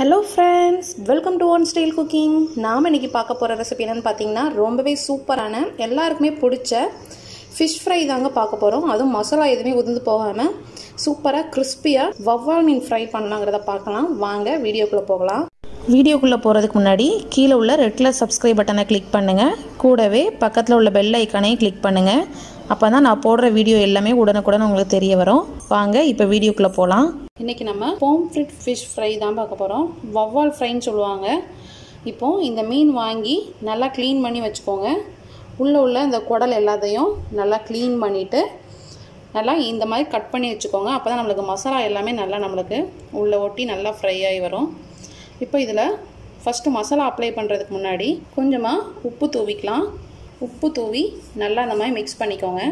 hello friends welcome to one style cooking நாம் இன்றைக்கி பார்க்க போகிற ரெசிபி என்னென்னு பார்த்தீங்கன்னா ரொம்பவே சூப்பரான எல்லாருக்குமே பிடிச்ச ஃபிஷ் ஃப்ரை தாங்க பார்க்க போகிறோம் அதுவும் மசாலா எதுவுமே உதிர்ந்து போகாமல் சூப்பராக கிறிஸ்பியாக வவ்வால் மீன் ஃப்ரை பண்ணலாங்கிறத பார்க்கலாம் வாங்க வீடியோக்குள்ளே போகலாம் வீடியோக்குள்ளே போகிறதுக்கு முன்னாடி கீழே உள்ள ரெட் கலர் சப்ஸ்கிரைப் பட்டனை கிளிக் பண்ணுங்கள் கூடவே பக்கத்தில் உள்ள பெல் ஐக்கானையும் கிளிக் பண்ணுங்கள் அப்போ தான் நான் போடுற வீடியோ எல்லாமே உடனுக்குடன் உங்களுக்கு தெரிய வரும் வாங்க இப்போ வீடியோக்குள்ளே போகலாம் இன்றைக்கி நம்ம போம்ஃப்ரிட் ஃபிஷ் ஃப்ரை தான் பார்க்க போகிறோம் வவ்வால் ஃப்ரைன்னு சொல்லுவாங்க இப்போது இந்த மீன் வாங்கி நல்லா க்ளீன் பண்ணி வச்சுக்கோங்க உள்ளே உள்ள இந்த குடல் எல்லாத்தையும் நல்லா க்ளீன் பண்ணிவிட்டு நல்லா இந்த மாதிரி கட் பண்ணி வச்சுக்கோங்க அப்போ தான் நம்மளுக்கு மசாலா எல்லாமே நல்லா நம்மளுக்கு உள்ளே ஒட்டி நல்லா ஃப்ரை ஆகி வரும் இப்போ இதில் ஃபஸ்ட்டு மசாலா அப்ளை பண்ணுறதுக்கு முன்னாடி கொஞ்சமாக உப்பு தூவிக்கலாம் உப்பு தூவி நல்லா அந்த மாதிரி மிக்ஸ் பண்ணிக்கோங்க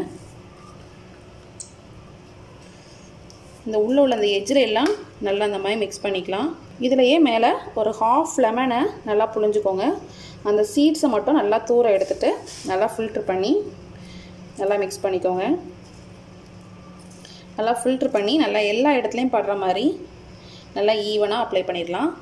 இந்த உள்ளே உள்ள அந்த எஜ்ஜில் எல்லாம் நல்லா அந்த மாதிரி மிக்ஸ் பண்ணிக்கலாம் இதுலையே மேலே ஒரு ஹாஃப் லெமனை நல்லா புழிஞ்சுக்கோங்க அந்த சீட்ஸை மட்டும் நல்லா தூர எடுத்துகிட்டு நல்லா ஃபில்ட்ரு பண்ணி நல்லா மிக்ஸ் பண்ணிக்கோங்க நல்லா ஃபில்ட்ரு பண்ணி நல்லா எல்லா இடத்துலையும் படுற மாதிரி நல்லா ஈவனாக அப்ளை பண்ணிடலாம்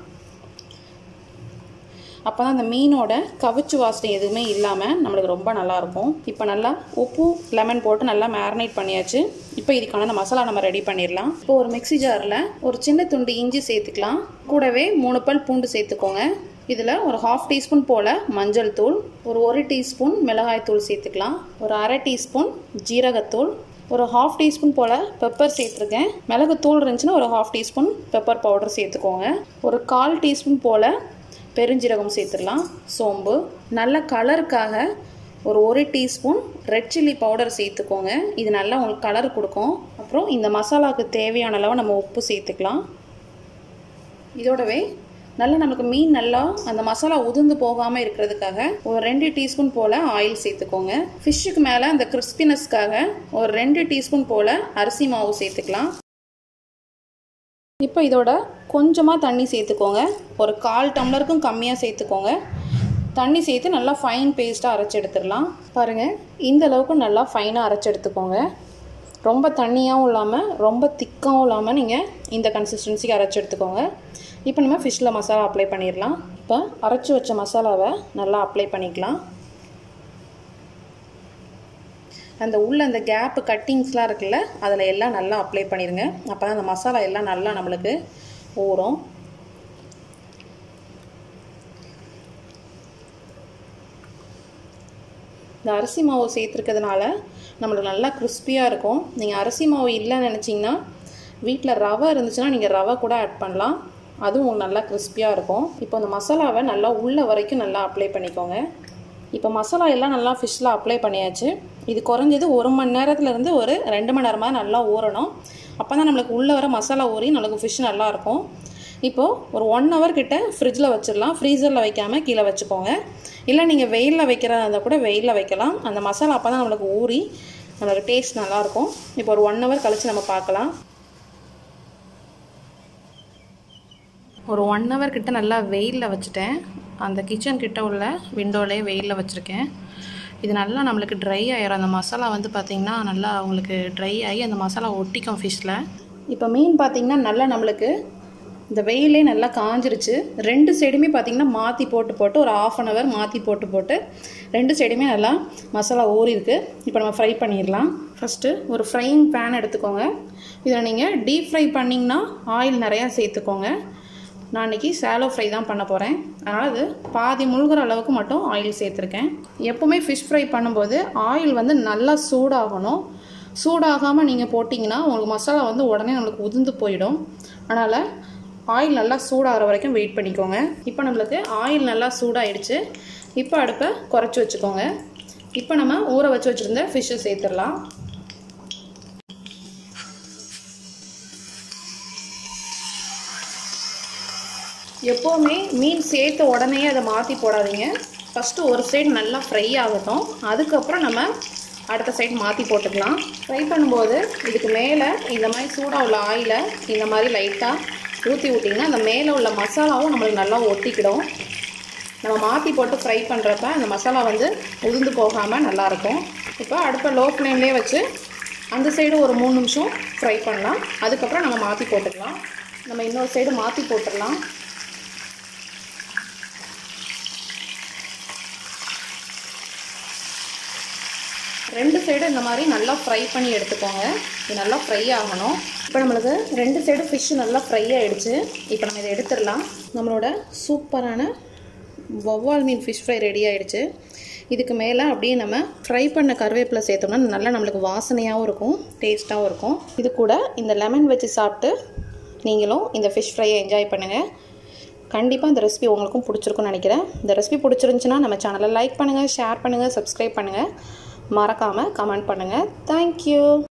அப்போ தான் அந்த மீனோட கவிச்சு வாசனை எதுவுமே இல்லாமல் நம்மளுக்கு ரொம்ப நல்லாயிருக்கும் இப்போ நல்லா உப்பு லெமன் போட்டு நல்லா மேரினேட் பண்ணியாச்சு இப்போ இதுக்கான அந்த மசாலா நம்ம ரெடி பண்ணிடலாம் இப்போ ஒரு மிக்சி ஜாரில் ஒரு சின்ன துண்டு இஞ்சி சேர்த்துக்கலாம் கூடவே மூணு பல் பூண்டு சேர்த்துக்கோங்க இதில் ஒரு ஹாஃப் டீஸ்பூன் போல் மஞ்சள் தூள் ஒரு ஒரு டீஸ்பூன் மிளகாய் தூள் சேர்த்துக்கலாம் ஒரு அரை டீஸ்பூன் ஜீரகத்தூள் ஒரு ஹாஃப் டீஸ்பூன் போல் பெப்பர் சேர்த்துருக்கேன் மிளகு தூள் இருந்துச்சுன்னா ஒரு ஹாஃப் டீஸ்பூன் பெப்பர் பவுடர் சேர்த்துக்கோங்க ஒரு கால் டீஸ்பூன் போல் பெருஞ்சீரகம் சேர்த்துடலாம் சோம்பு நல்ல கலருக்காக ஒரு ஒரு டீஸ்பூன் ரெட் சில்லி பவுடர் சேர்த்துக்கோங்க இது நல்லா உங்களுக்கு கலர் கொடுக்கும் அப்புறம் இந்த மசாலாவுக்கு தேவையான அளவு நம்ம உப்பு சேர்த்துக்கலாம் இதோடவே நல்லா நமக்கு மீன் நல்லா அந்த மசாலா உதிர்ந்து போகாமல் இருக்கிறதுக்காக ஒரு ரெண்டு டீஸ்பூன் போல் ஆயில் சேர்த்துக்கோங்க ஃபிஷ்ஷுக்கு மேலே அந்த கிறிஸ்பினஸ்க்காக ஒரு ரெண்டு டீஸ்பூன் போல் அரிசி மாவு சேர்த்துக்கலாம் இப்போ இதோட கொஞ்சமாக தண்ணி சேர்த்துக்கோங்க ஒரு கால் டம்ளருக்கும் கம்மியாக சேர்த்துக்கோங்க தண்ணி சேர்த்து நல்லா ஃபைன் பேஸ்ட்டாக அரைச்சி எடுத்துடலாம் பாருங்கள் இந்த அளவுக்கு நல்லா ஃபைனாக அரைச்சி எடுத்துக்கோங்க ரொம்ப தண்ணியாகவும் இல்லாமல் ரொம்ப திக்காகவும் இல்லாமல் நீங்கள் இந்த கன்சிஸ்டன்சிக்கு அரைச்சி எடுத்துக்கோங்க இப்போ நம்ம ஃபிஷ்ஷில் மசாலா அப்ளை பண்ணிடலாம் இப்போ அரைச்சி வச்ச மசாலாவை நல்லா அப்ளை பண்ணிக்கலாம் அந்த உள்ள அந்த கேப்பு கட்டிங்ஸ்லாம் இருக்குல்ல அதில் எல்லாம் நல்லா அப்ளை பண்ணிடுங்க அப்போ தான் அந்த மசாலா எல்லாம் நல்லா நம்மளுக்கு ஊறும் இந்த அரிசி மாவு சேர்த்துருக்கிறதுனால நம்மளுக்கு நல்லா கிறிஸ்பியாக இருக்கும் நீங்கள் அரிசி மாவு இல்லைன்னு நினச்சிங்கன்னா வீட்டில் ரவை இருந்துச்சுன்னா நீங்கள் ரவை கூட ஆட் பண்ணலாம் அதுவும் உங்களுக்கு நல்லா கிறிஸ்பியாக இருக்கும் இப்போ அந்த மசாலாவை நல்லா உள்ள வரைக்கும் நல்லா அப்ளை பண்ணிக்கோங்க இப்போ மசாலா எல்லாம் நல்லா ஃபிஷ்ஷில் அப்ளை பண்ணியாச்சு இது குறைஞ்சது ஒரு மணி நேரத்துலேருந்து ஒரு ரெண்டு மணி நேரமாக நல்லா ஊறணும் அப்போ தான் நம்மளுக்கு உள்ளே வர மசாலா ஊறி நம்மளுக்கு ஃபிஷ் நல்லாயிருக்கும் இப்போது ஒரு ஒன் ஹவர் கிட்ட ஃப்ரிட்ஜில் வச்சிடலாம் ஃப்ரீசரில் வைக்காமல் கீழே வச்சுக்கோங்க இல்லை நீங்கள் வெயிலில் வைக்கிறதா இருந்தால் கூட வெயிலில் வைக்கலாம் அந்த மசாலா அப்போ தான் நம்மளுக்கு ஊறி நம்மளுக்கு டேஸ்ட் நல்லாயிருக்கும் இப்போ ஒரு ஒன் ஹவர் கழித்து நம்ம பார்க்கலாம் ஒரு ஒன் ஹவர் கிட்ட நல்லா வெயிலில் வச்சுட்டேன் அந்த கிச்சன் கிட்ட உள்ள விண்டோலே வெயிலில் வச்சுருக்கேன் இது நல்லா நம்மளுக்கு ட்ரை ஆயிரும் அந்த மசாலா வந்து பார்த்திங்கன்னா நல்லா உங்களுக்கு ட்ரை ஆகி அந்த மசாலா ஒட்டிக்கும் ஃபிஷ்ஷில் இப்போ மீன் பார்த்திங்கன்னா நல்லா நம்மளுக்கு இந்த வெயிலே நல்லா காஞ்சிருச்சு ரெண்டு சைடுமே பார்த்திங்கன்னா மாற்றி போட்டு போட்டு ஒரு ஆஃப் அன் ஹவர் மாற்றி போட்டு போட்டு ரெண்டு சைடுமே நல்லா மசாலா ஊறிருக்கு இப்போ நம்ம ஃப்ரை பண்ணிடலாம் ஃபஸ்ட்டு ஒரு ஃப்ரையிங் பேன் எடுத்துக்கோங்க இதில் நீங்கள் டீப் ஃப்ரை பண்ணிங்கன்னா ஆயில் நிறையா சேர்த்துக்கோங்க நான் இன்றைக்கி சேலோ ஃப்ரை தான் பண்ண போகிறேன் அதனால் அது பாதி முழுகிற அளவுக்கு மட்டும் ஆயில் சேர்த்துருக்கேன் எப்போவுமே ஃபிஷ் ஃப்ரை பண்ணும்போது ஆயில் வந்து நல்லா சூடாகணும் சூடாகாமல் நீங்கள் போட்டிங்கன்னா உங்களுக்கு மசாலா வந்து உடனே நம்மளுக்கு உதிர்ந்து போயிடும் அதனால் ஆயில் நல்லா சூடாகிற வரைக்கும் வெயிட் பண்ணிக்கோங்க இப்போ நம்மளுக்கு ஆயில் நல்லா சூடாகிடுச்சு இப்போ அடுப்பை குறைச்சி வச்சுக்கோங்க இப்போ நம்ம ஊற வச்சு வச்சுருந்த ஃபிஷ்ஷை சேர்த்துடலாம் எப்போவுமே மீன் சேர்த்த உடனே அதை மாற்றி போடாதீங்க ஃபஸ்ட்டு ஒரு சைடு நல்லா ஃப்ரை ஆகட்டும் அதுக்கப்புறம் நம்ம அடுத்த சைடு மாற்றி போட்டுக்கலாம் ஃப்ரை பண்ணும்போது இதுக்கு மேலே இந்த மாதிரி சூடாக உள்ள ஆயிலை இந்த மாதிரி லைட்டாக ஊற்றி விட்டிங்கன்னா அந்த மேலே உள்ள மசாலாவும் நம்மளுக்கு நல்லா ஒட்டிக்கிடும் நம்ம மாற்றி போட்டு ஃப்ரை பண்ணுறப்ப அந்த மசாலா வந்து உதிர்ந்து போகாமல் நல்லாயிருக்கும் இப்போ அடுப்பை லோ ஃப்ளேம்லேயே வச்சு அந்த சைடு ஒரு மூணு நிமிஷம் ஃப்ரை பண்ணலாம் அதுக்கப்புறம் நம்ம மாற்றி போட்டுக்கலாம் நம்ம இன்னொரு சைடு மாற்றி போட்டுடலாம் ரெண்டு சைடும் இந்த மாதிரி நல்லா ஃப்ரை பண்ணி எடுத்துக்கோங்க இது நல்லா ஃப்ரை ஆகணும் இப்போ நம்மளுக்கு ரெண்டு சைடும் ஃபிஷ் நல்லா ஃப்ரை ஆகிடுச்சு இப்போ நம்ம இதை எடுத்துடலாம் நம்மளோட சூப்பரான வவ்வால் மீன் ஃபிஷ் ஃப்ரை ரெடி ஆகிடுச்சு இதுக்கு மேலே அப்படியே நம்ம ஃப்ரை பண்ண கருவேப்பிலை சேர்த்தோம்னா நல்லா நம்மளுக்கு வாசனையாகவும் இருக்கும் டேஸ்ட்டாகவும் இருக்கும் இது கூட இந்த லெமன் வச்சு சாப்பிட்டு நீங்களும் இந்த ஃபிஷ் ஃப்ரையை என்ஜாய் பண்ணுங்கள் கண்டிப்பாக இந்த ரெசிபி உங்களுக்கும் பிடிச்சிருக்குன்னு நினைக்கிறேன் இந்த ரெசிபி பிடிச்சிருந்துச்சுன்னா நம்ம சேனலை லைக் பண்ணுங்கள் ஷேர் பண்ணுங்கள் சப்ஸ்கிரைப் பண்ணுங்கள் மறக்காமல் கமெண்ட் பண்ணுங்கள் தேங்க்யூ